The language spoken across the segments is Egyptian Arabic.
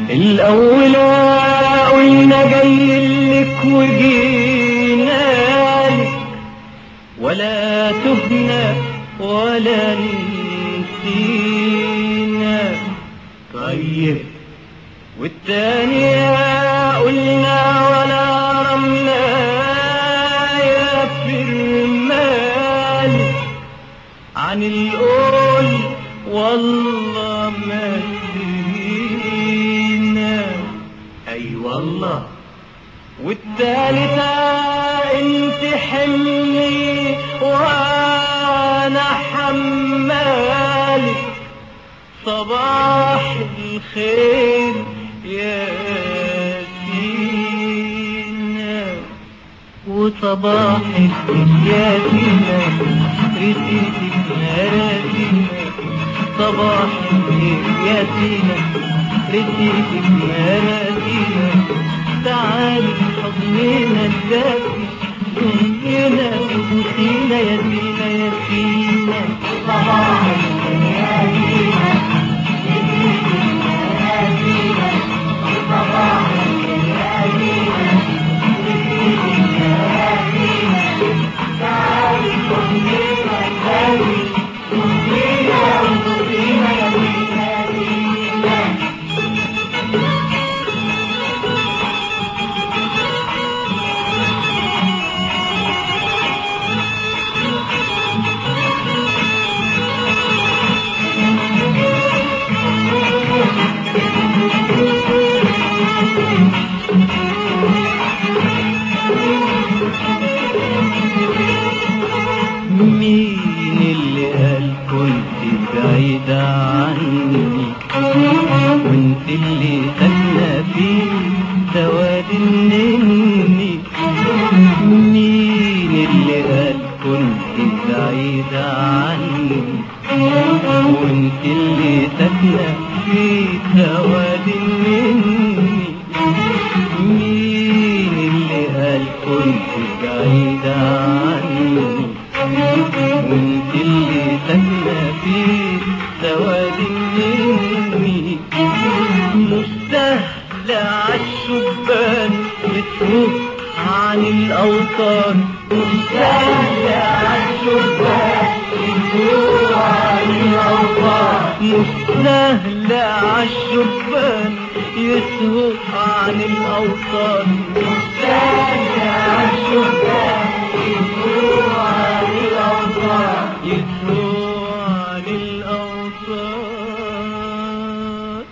الأول قلنا جايلك وجينالك ولا تهنا ولا نسينا طيب والتانية قلنا ولا رملة يا فرمالك عن القول والله ما سهينا اي والله والتالتة انت حملي وانا حمالك صباح الخير يا سينا وصباح الخير يا سينا رسيتك مراسينا صباح الخير يا سينا رسيتك مراسينا تعالي حضننا الدافي ضمنا وسينا يا سينا يا سينا صباح الخير يا سينا مين اللي قال كنت بعيدة عني وانت اللي ساكنة في سواد النني مين اللي قال كنت بعيدة عني وانت اللي ساكنة في سواد النني مين اللي قال كنت بعيدة عني وانت اللي ساكنة في سواد النني مستهلة عالشبان يسهو عن الأوطان مستهلة عالشبان يسهو عن الأوطان مستهلة عالشبان يسهو عن الأوطان مستهلة عالشبان يسهو عن الأوطان يسهو عن الأوطان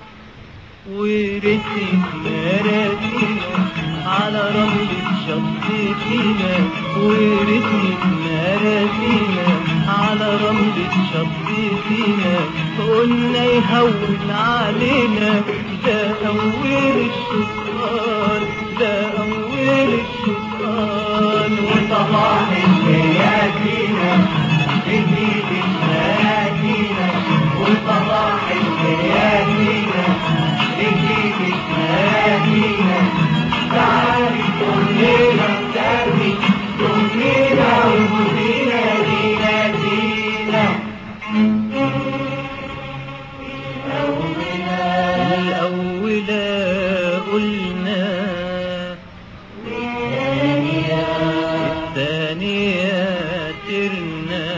ورثت مراسينا على رملة شط سينا ورثت مراسينا على رملة شط سينا قلنا يهون علينا ده أول الشيطان ده أول الشيطان وصباح الشياطين جديد الشياطين وصباح الشياطين جديد الشياطين تعالي كلنا نسافي كلنا وكلنا دينا دينا الأولى قلنا الثانية ترنا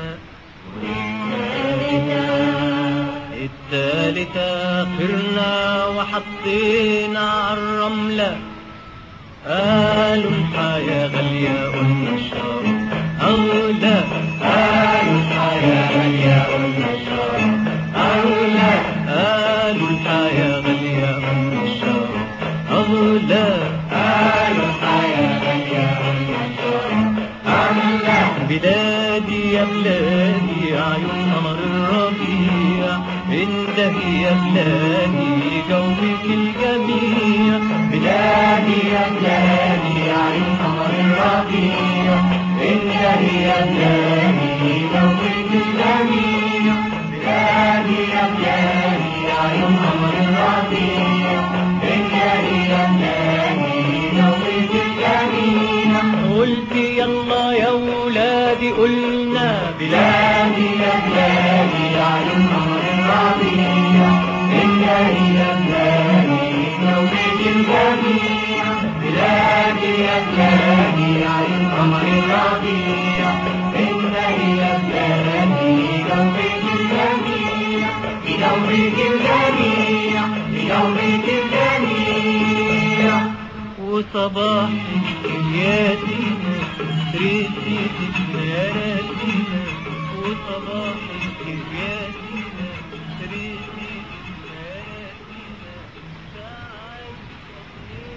الثالثة خرنا وحطينا عالرملة قالوا الحياة غالية قلنا الشراب أغلى قالوا الحياة غالية قلنا الشراب أغلى قالوا الحياة غالية قلنا الشراب أغلى قالوا الحياة غالية قلنا الشراب أغلى بلادي يا بلادي عيون قمر الربيع انت يا بلادي جوك الجميع بلادي يا بلادي عيون قمر الربيع انت يا بلادي جوك الجميع بلادي يا بلادي عيون قمر الربيع انت يا بلادي جوك الجميع قلت يلا يا ولادي قلنا بلادي يا بلادي عيون قمر الربيع انت يا بلادي عين قمر الربيع إن هي بلادي جوبك الجميع بجوبك الجميع بجوبك الجميع وصباحك يا سينا ريتك يا نسينا وصباحك يا